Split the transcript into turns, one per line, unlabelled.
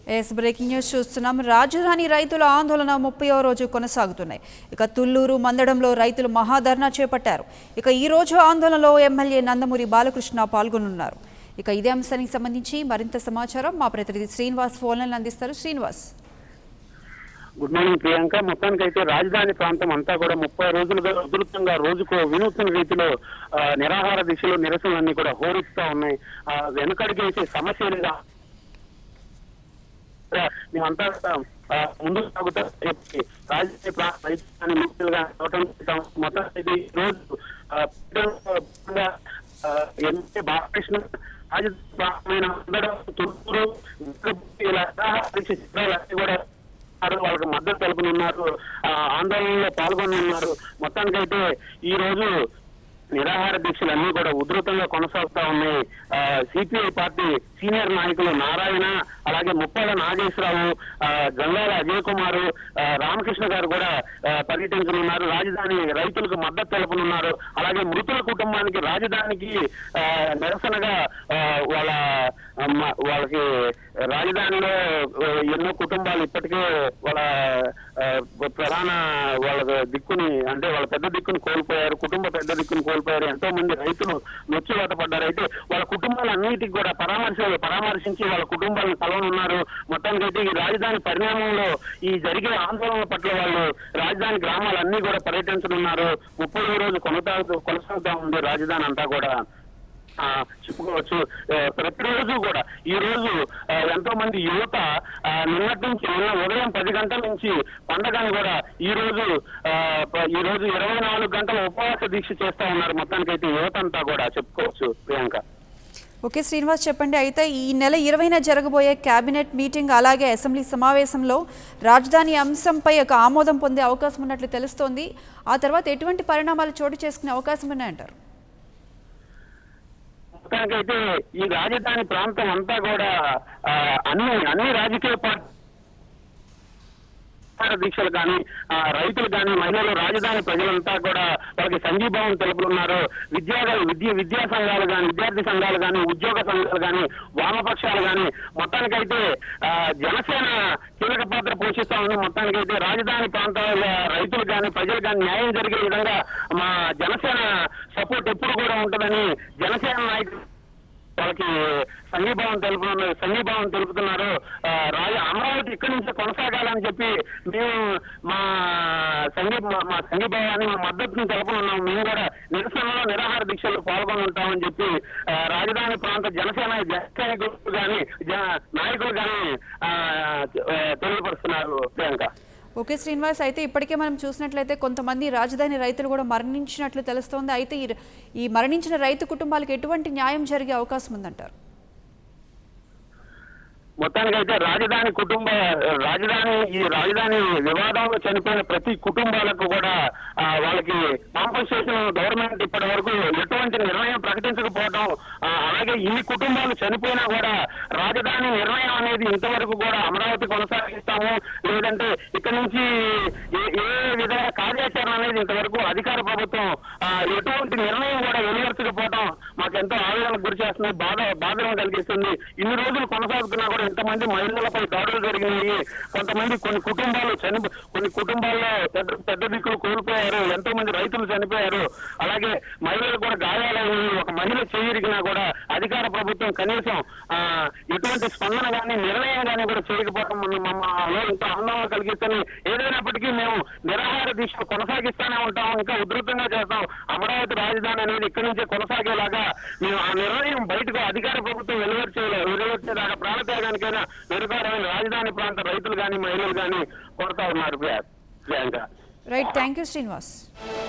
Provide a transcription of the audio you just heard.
Yes breaking news చూస్తున్నాం రాజధాని రైతుల ఆందోళన ముప్పయో రోజు కొనసాగుతున్నాయి ఇక తుళ్లూరు మందడంలో రైతులు మహాధర్నా చేపట్టారు ఇక ఈ రోజు ఆందోళనలో ఎమ్మెల్యే నందమూరి బాలకృష్ణ పాల్గొనున్నారు ఇక ఇదే అంశానికి సంబంధించి మరింత సమాచారం మా ప్రతినిధి శ్రీనివాస్ ఫోన్లను అందిస్తారు శ్రీనివాస్
గుడ్ మార్నింగ్ ప్రియాంక మొత్తానికి అయితే రాజధాని ప్రాంతం అంతా కూడా ముప్పై రోజులుగా ఉధృతంగా రోజుకు వినూత్న రీతిలో ఆ, నిరాహార దిశలో నిరసనలన్నీ కూడా హోరెత్తుతా ఉన్నాయి ఆ, వెనకడికి వేసే సమస్య లేదా మేమంతా ఆ, ముందుకు సాగుతా చెప్పి రాజధాని ప్రాంత రైతాన్ని ముఖ్యంగా అవటం చేస్తాం. మొత్తం ఇది ఈ రోజు ఆ, ప్రజల, ఆ, ఎంపీ బాలకృష్ణ రాజధాని ప్రాంతమైన అందడం తుర్కూరు ఇలా చిత్రాలన్నీ కూడా ఉన్నారు. వాళ్ళకి మద్దతు తెలుపనున్నారు ఆ, ఆందోళనలో పాల్గొని ఉన్నారు మొత్తానికైతే ఈ రోజు నిరాహార దీక్షలన్నీ కూడా ఉధృతంగా కొనసాగుతా ఉన్నాయి సిపిఐ పార్టీ సీనియర్ నాయకులు నారాయణ అలాగే ముప్పాల నాగేశ్వరరావు ఆ, గంగాల అజయ్ కుమార్ ఆ, రామకృష్ణ గారు కూడా ఆ, పర్యటించనున్నారు రాజధాని రైతులకు మద్దతు తెలుపనున్నారు అలాగే మృతుల కుటుంబానికి రాజధానికి ఆ, నిరసనగా ఆ, వాళ్ళ అమ్మ వాళ్ళకి రాజధానిలో ఆ, ఎన్నో కుటుంబాలు ఇప్పటికే వాళ్ళ ఆ, ప్రధాన వాళ్ళ దిక్కుని అంటే వాళ్ళ పెద్ద దిక్కుని కోల్పోయారు కుటుంబ పెద్ద దిక్కుని కోల్పోయారు ఎంతో మంది రైతులు నొచ్చుబాట పడ్డారు అయితే వాళ్ళ కుటుంబాలన్నిటికీ కూడా పరామర్శ పరామర్శించి వాళ్ళ కుటుంబాలను కలవనున్నారు మొత్తానికి అయితే ఈ రాజధాని పరిణామంలో ఈ జరిగే ఆందోళన పట్ల వాళ్ళు రాజధాని గ్రామాలన్నీ కూడా పర్యటించనున్నారు ముప్పై రోజు కొనసాగుతూ కొనసాగుతా ఉంది రాజధాని అంతా కూడా ఆ, చెప్పుకోవచ్చు ఆ, ప్రతిరోజు కూడా ఈ రోజు ఆ, ఎంతో మంది యువత ఆ, నిన్నటి నుంచి నిన్న ఉదయం పది గంటల నుంచి పండగని కూడా ఈ రోజు ఆ, ప- ఈ రోజు ఇరవై నాలుగు గంటల ఉపవాస దీక్ష చేస్తా ఉన్నారు మొత్తానికైతే యువత అంతా కూడా చెప్పుకోవచ్చు ప్రియాంక
ఓకే శ్రీనివాస్ చెప్పండి అయితే ఈ నెల ఇరవైన జరగబోయే కేబినెట్ మీటింగ్ అలాగే అసెంబ్లీ సమావేశంలో రాజధాని అంశంపై ఒక ఆమోదం పొందే అవకాశం ఉన్నట్లు తెలుస్తోంది ఆ తర్వాత ఎటువంటి పరిణామాలు చోటు చేసుకునే అవకాశం ఉన్నాయంటారు
మొత్తానికైతే ఈ రాజధాని ప్రాంతం అంతా కూడా ఆ, అన్ని అన్ని రాజకీయ పార్టీ నిరాహార దీక్షలు కానీ ఆ, రైతులు కానీ మహిళలు రాజధాని ప్రజలంతా కూడా వాళ్ళకి సంఘీభావం తెలుపుతున్నారు విద్యా విద్య విద్యా సంఘాలు కానీ విద్యార్థి సంఘాలు కానీ ఉద్యోగ సంఘాలు కానీ వామపక్షాలు కానీ మొత్తానికైతే ఆ, జనసేన కీలక పాత్ర పోషిస్తా ఉంది మొత్తానికైతే రాజధాని ప్రాంతాల రైతులు కానీ ప్రజలు కానీ న్యాయం జరిగే విధంగా మా జనసేన సపోర్ట్ ఎప్పుడు కూడా ఉంటుందని జనసేన నాయకులు వాళ్ళకి సంఘీభావం తెలుపుతున్నారు సంఘీభావం తెలుపుతున్నారు ఆ, రాజ అమరావతి ఇక్కడి నుంచి కొనసాగాలని చెప్పి మేము మా సంఘీ మా- మా సంఘీభావాన్ని మా మద్దతుని తెలుపనున్నాం మేము కూడా నిరసనలో నిరాహార దీక్షల్లో పాల్గొని ఉంటామని చెప్పి ఆ, రాజధాని ప్రాంత జనసేన జనసైనికులు కానీ నాయకులు కానీ ఆ, ఆ, తెలియపరుస్తున్నారు ప్రియాంక
ఓకే శ్రీనివాస్ అయితే ఇప్పటికే మనం చూసినట్లయితే కొంతమంది రాజధాని రైతులు కూడా మరణించినట్లు తెలుస్తోంది అయితే ఈ ఈ మరణించిన రైతు కుటుంబాలకు ఎటువంటి న్యాయం జరిగే అవకాశం ఉందంటారు
మొత్తానికైతే రాజధాని కుటుంబ రాజధాని ఈ రాజధాని వివాదంలో చనిపోయిన ప్రతి కుటుంబాలకు కూడా ఆ, వాళ్ళకి కాంపన్సేషన్ గవర్నమెంట్ ఇప్పటి వరకు ఎటువంటి నిర్ణయం ప్రకటించకపోవడం ఆ, అలాగే ఇన్ని కుటుంబాలు చనిపోయినా కూడా రాజధాని నిర్ణయం అనేది ఇంతవరకు కూడా అమరావతి కొనసాగిస్తాము లేదంటే ఇక్కడ నుంచి ఏ ఏ విధంగా కార్యాచరణ అనేది ఇంతవరకు అధికార ప్రభుత్వం ఆ, ఎటువంటి నిర్ణయం కూడా వెలువరచకపోవడం మాకు ఎంతో ఆవేదనకు గురి చేస్తుంది బాధ బాధను కలిగిస్తుంది ఇన్ని రోజులు కొనసాగుతున్నా కూడా ఎంతమంది మహిళలపై దాడులు జరిగినాయి కొంతమంది కొన్ని కుటుంబాలు చని కొన్ని కుటుంబాల్లో పెద్ద పెద్ద దిక్కులు కోల్పోయారు ఎంతో మంది రైతులు చనిపోయారు అలాగే మహిళలు కూడా గాయాలయ్యి ఒక మహిళ చేయరిగినా కూడా అధికార ప్రభుత్వం కనీసం ఆ, ఎటువంటి స్పందన కానీ నిర్ణయం కానీ కూడా చేయకపోవడం మన- మమ్మల్ని ఎంతో ఆందోళన కలిగిస్తుంది ఏదైనప్పటికీ మేము నిరాహార దీక్ష కొనసాగిస్తూనే ఉంటాం ఇంకా ఉధృతంగా చేస్తాం అమరావతి రాజధాని అనేది ఇక్కడి నుంచే కొనసాగేలాగా మేము ఆ నిర్ణయం బయటకు అధికార ప్రభుత్వం వెలువరిచేలా వెలువరిచేలాగా ప్రాణత్యాగానికైనా నిరుకారమైన రాజధాని ప్రాంత రైతులు కానీ మహిళలు కానీ కోరుతా ఉన్నారు Priya- Priyanka
right thank you Srinivas